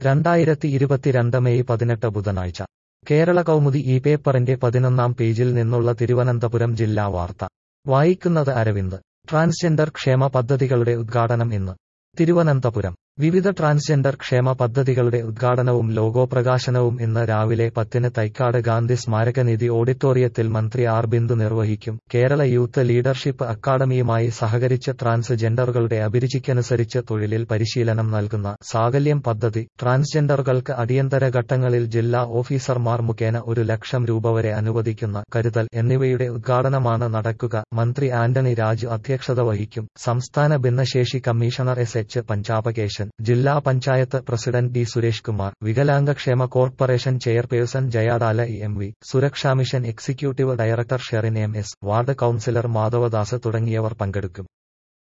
രണ്ടായിരത്തി ഇരുപത്തിരണ്ട് മെയ് പതിനെട്ട് ബുധനാഴ്ച കേരള കൗമുദി ഈ പേപ്പറിന്റെ പതിനൊന്നാം പേജിൽ നിന്നുള്ള തിരുവനന്തപുരം ജില്ലാ വാർത്ത വായിക്കുന്നത് അരവിന്ദ് ട്രാൻസ്ജെൻഡർ ക്ഷേമ പദ്ധതികളുടെ ഉദ്ഘാടനം ഇന്ന് തിരുവനന്തപുരം വിവിധ ട്രാൻസ്ജെൻഡർ ക്ഷേമ പദ്ധതികളുടെ ഉദ്ഘാടനവും ലോഗോ പ്രകാശനവും ഇന്ന് രാവിലെ പത്തിന് തൈക്കാട് ഗാന്ധി സ്മാരകനിധി ഓഡിറ്റോറിയത്തിൽ മന്ത്രി ആർ ബിന്ദു നിർവഹിക്കും കേരള യൂത്ത് ലീഡർഷിപ്പ് അക്കാദമിയുമായി സഹകരിച്ച് ട്രാൻസ്ജെൻഡറുകളുടെ അഭിരുചിക്കനുസരിച്ച് തൊഴിലിൽ പരിശീലനം നൽകുന്ന സാകല്യം പദ്ധതി ട്രാൻസ്ജെൻഡറുകൾക്ക് അടിയന്തര ഘട്ടങ്ങളിൽ ജില്ലാ ഓഫീസർമാർ മുഖേന ഒരു ലക്ഷം രൂപ വരെ അനുവദിക്കുന്ന കരുതൽ എന്നിവയുടെ ഉദ്ഘാടനമാണ് നടക്കുക മന്ത്രി ആന്റണി രാജു അധ്യക്ഷത വഹിക്കും സംസ്ഥാന ഭിന്നശേഷി കമ്മീഷണർ എസ് എച്ച് പഞ്ചാപകേശൻ ജില്ലാ പഞ്ചായത്ത് പ്രസിഡന്റ് ഡി സുരേഷ് കുമാർ വികലാംഗക്ഷേമ corporation chairperson Jayadala E M V സുരക്ഷാ mission executive director Sherin M S ward councillor Madhavadas തുടങ്ങിയവർ പങ്കെടുക്കും